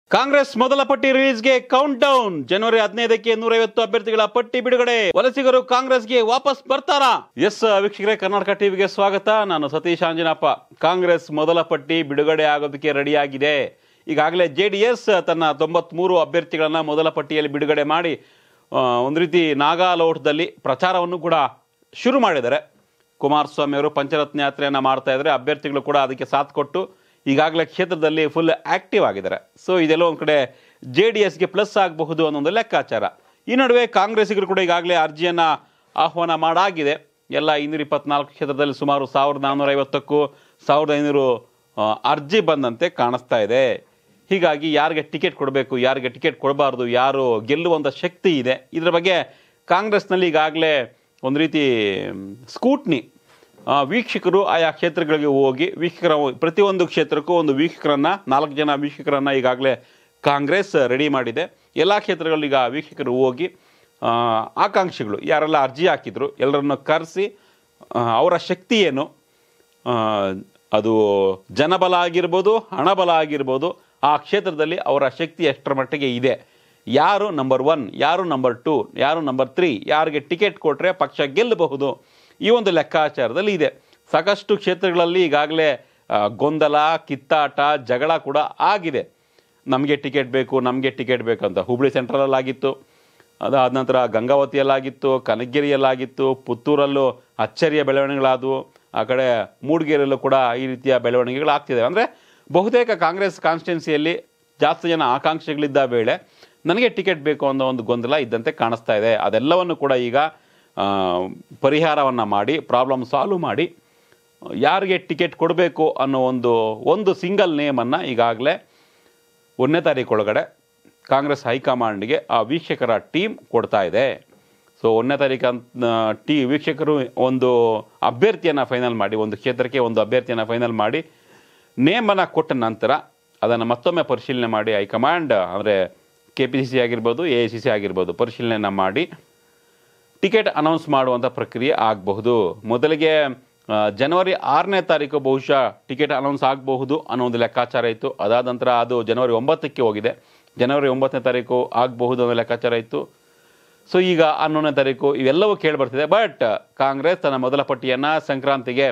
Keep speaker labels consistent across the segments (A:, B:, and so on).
A: ಕಾಂಗ್ರೆಸ್ ಮೊದಲ ಪಟ್ಟಿ ರಿಲೀಸ್ಗೆ count down ಜನವರಿ ಹದಿನೈದಕ್ಕೆ ನೂರೈವತ್ತು ಅಭ್ಯರ್ಥಿಗಳ ಪಟ್ಟಿ ಬಿಡುಗಡೆ ವಲಸಿಗರು ಕಾಂಗ್ರೆಸ್ಗೆ ವಾಪಸ್ ಬರ್ತಾರಾ ಎಸ್ ವೀಕ್ಷಕರೇ ಕರ್ನಾಟಕ ಟಿವಿಗೆ ಸ್ವಾಗತ ನಾನು ಸತೀಶ್ ಆಂಜನಪ್ಪ ಕಾಂಗ್ರೆಸ್ ಮೊದಲ ಪಟ್ಟಿ ಬಿಡುಗಡೆ ಆಗೋದಕ್ಕೆ ರೆಡಿಯಾಗಿದೆ ಈಗಾಗಲೇ ಜೆ ಡಿ ಎಸ್ ತನ್ನ ತೊಂಬತ್ಮೂರು ಅಭ್ಯರ್ಥಿಗಳನ್ನ ಮೊದಲ ಪಟ್ಟಿಯಲ್ಲಿ ಬಿಡುಗಡೆ ಮಾಡಿ ಆ, ಒಂದು ರೀತಿ ನಾಗಾಲೋಟದಲ್ಲಿ ಪ್ರಚಾರವನ್ನು ಕೂಡ ಶುರು ಮಾಡಿದ್ದಾರೆ ಕುಮಾರಸ್ವಾಮಿ ಅವರು ಪಂಚರತ್ನ ಯಾತ್ರೆಯನ್ನು ಮಾಡ್ತಾ ಇದ್ದಾರೆ ಅಭ್ಯರ್ಥಿಗಳು ಕೂಡ ಅದಕ್ಕೆ ಸಾಥ್ ಕೊಟ್ಟು ಈಗಾಗಲೇ ಕ್ಷೇತ್ರದಲ್ಲಿ ಫುಲ್ ಆಕ್ಟಿವ್ ಆಗಿದ್ದಾರೆ ಸೊ ಇದೆಲ್ಲ ಒಂದು ಕಡೆ ಜೆ ಡಿ ಎಸ್ಗೆ ಪ್ಲಸ್ ಆಗಬಹುದು ಅನ್ನೋ ಒಂದು ಲೆಕ್ಕಾಚಾರ ಈ ನಡುವೆ ಕಾಂಗ್ರೆಸ್ಸಿಗರು ಕೂಡ ಈಗಾಗಲೇ ಅರ್ಜಿಯನ್ನು ಆಹ್ವಾನ ಮಾಡಾಗಿದೆ ಎಲ್ಲ ಇನ್ನೂರ ಇಪ್ಪತ್ನಾಲ್ಕು ಕ್ಷೇತ್ರದಲ್ಲಿ ಸುಮಾರು ಸಾವಿರದ ನಾನ್ನೂರ ಐವತ್ತಕ್ಕೂ ಸಾವಿರದ ಐನೂರು ಆ, ಅರ್ಜಿ ಬಂದಂತೆ ಕಾಣಿಸ್ತಾ ಇದೆ ಹೀಗಾಗಿ ಯಾರಿಗೆ ಟಿಕೆಟ್ ಕೊಡಬೇಕು ಯಾರಿಗೆ ಟಿಕೆಟ್ ಕೊಡಬಾರ್ದು ಯಾರು ಗೆಲ್ಲುವಂಥ ಶಕ್ತಿ ಇದೆ ಇದರ ಬಗ್ಗೆ ಕಾಂಗ್ರೆಸ್ನಲ್ಲಿ ಈಗಾಗಲೇ ಒಂದು ರೀತಿ ಮ್, ಸ್ಕೂಟ್ನಿ ಆ, ವೀಕ್ಷಕರು ಆಯಾ ಕ್ಷೇತ್ರಗಳಿಗೆ ಹೋಗಿ ವೀಕ್ಷಕರ ಪ್ರತಿಯೊಂದು ಕ್ಷೇತ್ರಕ್ಕೂ ಒಂದು ವೀಕ್ಷಕರನ್ನ ನಾಲ್ಕು ಜನ ವೀಕ್ಷಕರನ್ನ ಈಗಾಗಲೇ ಕಾಂಗ್ರೆಸ್ ರೆಡಿ ಮಾಡಿದೆ ಎಲ್ಲ ಕ್ಷೇತ್ರಗಳಲ್ಲಿ ಈಗ ವೀಕ್ಷಕರು ಹೋಗಿ ಆ, ಆಕಾಂಕ್ಷಿಗಳು ಯಾರೆಲ್ಲ ಅರ್ಜಿ ಹಾಕಿದ್ರು ಎಲ್ಲರನ್ನು ಕರೆಸಿ ಅವರ ಶಕ್ತಿ ಏನು ಆ, ಅದು ಜನಬಲ ಆಗಿರ್ಬೋದು ಹಣಬಲ ಆಗಿರ್ಬೋದು ಆ ಕ್ಷೇತ್ರದಲ್ಲಿ ಅವರ ಶಕ್ತಿ ಎಷ್ಟರ ಮಟ್ಟಿಗೆ ಇದೆ ಯಾರು ನಂಬರ್ ಒನ್ ಯಾರು ನಂಬರ್ ಟೂ ಯಾರು ನಂಬರ್ ತ್ರೀ ಯಾರಿಗೆ ಟಿಕೆಟ್ ಕೊಟ್ಟರೆ ಪಕ್ಷ ಗೆಲ್ಲಬಹುದು ಈ ಒಂದು ಲೆಕ್ಕಾಚಾರದಲ್ಲಿ ಇದೆ ಸಾಕಷ್ಟು ಕ್ಷೇತ್ರಗಳಲ್ಲಿ ಈಗಾಗಲೇ ಆ, ಗೊಂದಲ ಕಿತ್ತಾಟ ಜಗಳ ಕೂಡ ಆಗಿದೆ ನಮಗೆ ಟಿಕೆಟ್ ಬೇಕು ನಮಗೆ ಟಿಕೆಟ್ ಬೇಕು ಅಂತ ಹುಬ್ಳಿ ಸೆಂಟ್ರಲಲ್ಲಾಗಿತ್ತು ಅದಾದ ನಂತರ ಗಂಗಾವತಿಯಲ್ಲಾಗಿತ್ತು ಕನಕಗಿರಿಯಲ್ಲಾಗಿತ್ತು ಪುತ್ತೂರಲ್ಲೂ ಅಚ್ಚರಿಯ ಬೆಳವಣಿಗೆಗಳಾದವು ಆ ಕಡೆ ಮೂಡಿಗೆರೆಯಲ್ಲೂ ಕೂಡ ಈ ರೀತಿಯ ಬೆಳವಣಿಗೆಗಳು ಆಗ್ತಿದೆ ಅಂದರೆ ಬಹುತೇಕ ಕಾಂಗ್ರೆಸ್ ಕಾನ್ಸ್ಟಿಟ್ಯೂನ್ಸಿಯಲ್ಲಿ ಜಾಸ್ತಿ ಜನ ಆಕಾಂಕ್ಷಿಗಳಿದ್ದ ವೇಳೆ ನನಗೆ ಟಿಕೆಟ್ ಬೇಕು ಅನ್ನೋ ಒಂದು ಗೊಂದಲ ಇದ್ದಂತೆ ಕಾಣಿಸ್ತಾ ಇದೆ ಅದೆಲ್ಲವನ್ನು ಕೂಡ ಈಗ ಪರಿಹಾರವನ್ನು ಮಾಡಿ ಪ್ರಾಬ್ಲಮ್ ಸಾಲ್ವ್ ಮಾಡಿ ಯಾರಿಗೆ ಟಿಕೆಟ್ ಕೊಡಬೇಕು ಅನ್ನೋ ಒಂದು ಒಂದು ಸಿಂಗಲ್ ನೇಮನ್ನು ಈಗಾಗಲೇ ಒಂದನೇ ತಾರೀಕು ಒಳಗಡೆ ಕಾಂಗ್ರೆಸ್ ಹೈಕಮಾಂಡ್ಗೆ ಆ ವೀಕ್ಷಕರ ಟೀಮ್ ಕೊಡ್ತಾ ಇದೆ ಸೊ ಒಂದನೇ ತಾರೀಕು ಅಂತ ಟೀ ವೀಕ್ಷಕರು ಒಂದು ಅಭ್ಯರ್ಥಿಯನ್ನು ಫೈನಲ್ ಮಾಡಿ ಒಂದು ಕ್ಷೇತ್ರಕ್ಕೆ ಒಂದು ಅಭ್ಯರ್ಥಿಯನ್ನು ಫೈನಲ್ ಮಾಡಿ ನೇಮನ್ನು ಕೊಟ್ಟ ನಂತರ ಅದನ್ನು ಮತ್ತೊಮ್ಮೆ ಪರಿಶೀಲನೆ ಮಾಡಿ ಹೈಕಮಾಂಡ್ ಅಂದರೆ ಕೆ ಪಿ ಸಿ ಸಿ ಆಗಿರ್ಬೋದು ಎ ಐ ಸಿ ಸಿ ಆಗಿರ್ಬೋದು ಪರಿಶೀಲನೆಯನ್ನು ಮಾಡಿ ಟಿಕೆಟ್ ಅನೌನ್ಸ್ ಮಾಡುವಂಥ ಪ್ರಕ್ರಿಯೆ ಆಗಬಹುದು ಮೊದಲಿಗೆ ಆ, ಜನವರಿ ಆರನೇ ತಾರೀಕು ಬಹುಶಃ ಟಿಕೆಟ್ ಅನೌನ್ಸ್ ಆಗಬಹುದು ಅನ್ನೋ ಒಂದು ಲೆಕ್ಕಾಚಾರ ಇತ್ತು ಅದಾದ ನಂತರ ಅದು ಜನವರಿ ಒಂಬತ್ತಕ್ಕೆ ಹೋಗಿದೆ ಜನವರಿ ಒಂಬತ್ತನೇ ತಾರೀಕು ಆಗಬಹುದು ಅನ್ನೋ ಲೆಕ್ಕಾಚಾರ ಇತ್ತು ಸೊ ಈಗ ಹನ್ನೊಂದನೇ ತಾರೀಕು ಇವೆಲ್ಲವೂ ಕೇಳಿಬರ್ತಿದೆ ಬಟ್ ಕಾಂಗ್ರೆಸ್ ತನ್ನ ಮೊದಲ ಪಟ್ಟಿಯನ್ನು ಸಂಕ್ರಾಂತಿಗೆ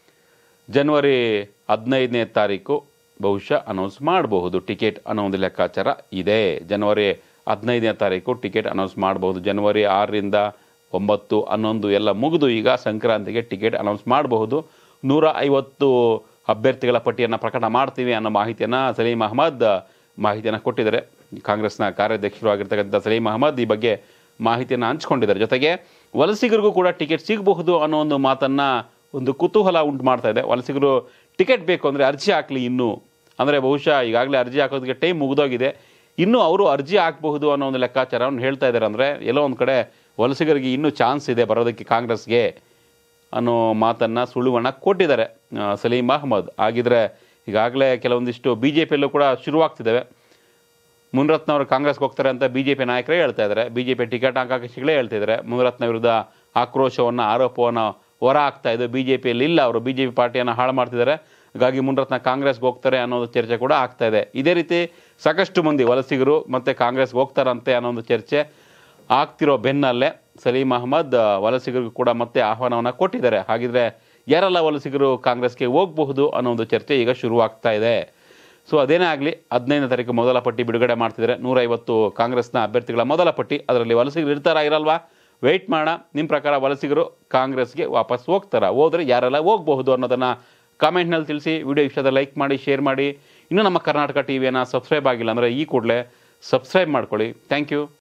A: ಜನವರಿ ಹದಿನೈದನೇ ತಾರೀಕು ಬಹುಶಃ ಅನೌನ್ಸ್ ಮಾಡಬಹುದು ಟಿಕೆಟ್ ಅನ್ನೋ ಒಂದು ಲೆಕ್ಕಾಚಾರ ಇದೆ ಜನವರಿ ಹದಿನೈದನೇ ತಾರೀಕು ಟಿಕೆಟ್ ಅನೌನ್ಸ್ ಮಾಡಬಹುದು ಜನವರಿ ಆರರಿಂದ ಒಂಬತ್ತು ಹನ್ನೊಂದು ಎಲ್ಲ ಮುಗಿದು ಈಗ ಸಂಕ್ರಾಂತಿಗೆ ಟಿಕೆಟ್ ಅನೌನ್ಸ್ ಮಾಡಬಹುದು ನೂರ ಐವತ್ತು ಅಭ್ಯರ್ಥಿಗಳ ಪಟ್ಟಿಯನ್ನು ಪ್ರಕಟ ಮಾಡ್ತೀವಿ ಅನ್ನೋ ಮಾಹಿತಿಯನ್ನು ಸಲೀಂ ಅಹಮದ್ ಮಾಹಿತಿಯನ್ನು ಕೊಟ್ಟಿದ್ದಾರೆ ಕಾಂಗ್ರೆಸ್ನ ಕಾರ್ಯಾಧ್ಯಕ್ಷರು ಆಗಿರ್ತಕ್ಕಂಥ ಸಲೀಂ ಅಹಮದ್ ಈ ಬಗ್ಗೆ ಮಾಹಿತಿಯನ್ನು ಹಂಚ್ಕೊಂಡಿದ್ದಾರೆ ಜೊತೆಗೆ ವಲಸಿಗರಿಗೂ ಕೂಡ ಟಿಕೆಟ್ ಸಿಗಬಹುದು ಅನ್ನೋ ಒಂದು ಮಾತನ್ನು ಒಂದು ಕುತೂಹಲ ಉಂಟು ಮಾಡ್ತಾ ಇದೆ ವಲಸಿಗರು ಟಿಕೆಟ್ ಬೇಕು ಅಂದರೆ ಅರ್ಜಿ ಹಾಕಲಿ ಇನ್ನೂ ಅಂದರೆ ಬಹುಶಃ ಈಗಾಗಲೇ ಅರ್ಜಿ ಹಾಕೋದಕ್ಕೆ ಟೈಮ್ ಮುಗಿದೋಗಿದೆ ಇನ್ನೂ ಅವರು ಅರ್ಜಿ ಹಾಕಬಹುದು ಅನ್ನೋ ಒಂದು ಲೆಕ್ಕಾಚಾರವನ್ನು ಹೇಳ್ತಾ ಇದ್ದಾರೆ ಅಂದರೆ ಎಲ್ಲೋ ಒಂದು ಕಡೆ ವಲಸಿಗರಿಗೆ ಇನ್ನೂ ಚಾನ್ಸ್ ಇದೆ ಬರೋದಕ್ಕೆ ಕಾಂಗ್ರೆಸ್ಗೆ ಅನ್ನೋ ಮಾತನ್ನು ಸುಳುವನ್ನ ಕೊಟ್ಟಿದ್ದಾರೆ ಆ, ಸಲೀಂ ಅಹಮದ್ ಆಗಿದ್ರೆ ಈಗಾಗಲೇ ಕೆಲವೊಂದಿಷ್ಟು ಬಿ ಜೆ ಪಿಯಲ್ಲೂ ಕೂಡ ಶುರುವಾಗ್ತಿದ್ದಾವೆ ಮುನಿರತ್ನ ಅವರು ಕಾಂಗ್ರೆಸ್ಗೆ ಹೋಗ್ತಾರೆ ಅಂತ ಬಿ ಜೆ ಪಿ ನಾಯಕರೇ ಹೇಳ್ತಾ ಇದ್ದಾರೆ ಬಿ ಜೆ ಪಿ ಟಿಕೆಟ್ ಆಕಾಂಕ್ಷಿಗಳೇ ಹೇಳ್ತಾ ಇದ್ದಾರೆ ಮುನಿರತ್ನ ವಿರುದ್ಧ ಆಕ್ರೋಶವನ್ನು ಆರೋಪವನ್ನು ಹೊರ ಹಾಕ್ತಾ ಇದೆ ಬಿ ಜೆ ಪಿಯಲ್ಲಿ ಇಲ್ಲ ಅವರು ಬಿ ಜೆ ಪಿ ಪಾರ್ಟಿಯನ್ನು ಹಾಳು ಮಾಡ್ತಿದ್ದಾರೆ ಹಾಗಾಗಿ ಮುನಿರತ್ನ ಕಾಂಗ್ರೆಸ್ಗೆ ಹೋಗ್ತಾರೆ ಅನ್ನೋದು ಚರ್ಚೆ ಕೂಡ ಆಗ್ತಾ ಇದೆ ಇದೇ ರೀತಿ ಸಾಕಷ್ಟು ಮಂದಿ ವಲಸಿಗರು ಮತ್ತು ಕಾಂಗ್ರೆಸ್ಗೆ ಹೋಗ್ತಾರಂತೆ ಅನ್ನೋ ಒಂದು ಚರ್ಚೆ ಆಗ್ತಿರೋ ಬೆನ್ನಲ್ಲೇ ಸಲೀಂ ಅಹಮದ್ ಆ, ವಲಸಿಗರಿಗೂ ಕೂಡ ಮತ್ತೆ ಆಹ್ವಾನವನ್ನು ಕೊಟ್ಟಿದ್ದಾರೆ ಹಾಗಿದ್ರೆ ಯಾರೆಲ್ಲ ವಲಸಿಗರು ಕಾಂಗ್ರೆಸ್ಗೆ ಹೋಗಬಹುದು ಅನ್ನೋ ಒಂದು ಚರ್ಚೆ ಈಗ ಶುರುವಾಗ್ತಾ ಇದೆ ಸೊ ಅದೇನೇ ಆಗಲಿ ಹದಿನೈದನೇ ತಾರೀಕು ಮೊದಲ ಪಟ್ಟಿ ಬಿಡುಗಡೆ ಮಾಡ್ತಿದ್ದಾರೆ ನೂರೈವತ್ತು ಕಾಂಗ್ರೆಸ್ನ ಅಭ್ಯರ್ಥಿಗಳ ಮೊದಲ ಪಟ್ಟಿ ಅದರಲ್ಲಿ ವಲಸಿಗರು ಇರ್ತಾರಾ ಇರಲ್ವಾ ವೆಯ್ಟ್ ಮಾಡೋಣ ನಿಮ್ಮ ಪ್ರಕಾರ ವಲಸಿಗರು ಕಾಂಗ್ರೆಸ್ಗೆ ವಾಪಸ್ ಹೋಗ್ತಾರಾ ಹೋದ್ರೆ ಯಾರೆಲ್ಲ ಹೋಗಬಹುದು ಅನ್ನೋದನ್ನು ಕಾಮೆಂಟ್ನಲ್ಲಿ ತಿಳಿಸಿ ವಿಡಿಯೋ ಇಷ್ಟದ ಲೈಕ್ ಮಾಡಿ ಶೇರ್ ಮಾಡಿ ಇನ್ನೂ ನಮ್ಮ ಕರ್ನಾಟಕ ಟಿವಿಯನ್ನು ಸಬ್ಸ್ಕ್ರೈಬ್ ಆಗಿಲ್ಲ ಅಂದರೆ ಈ ಕೂಡಲೇ ಸಬ್ಸ್ಕ್ರೈಬ್ ಮಾಡ್ಕೊಳ್ಳಿ ಥ್ಯಾಂಕ್ ಯು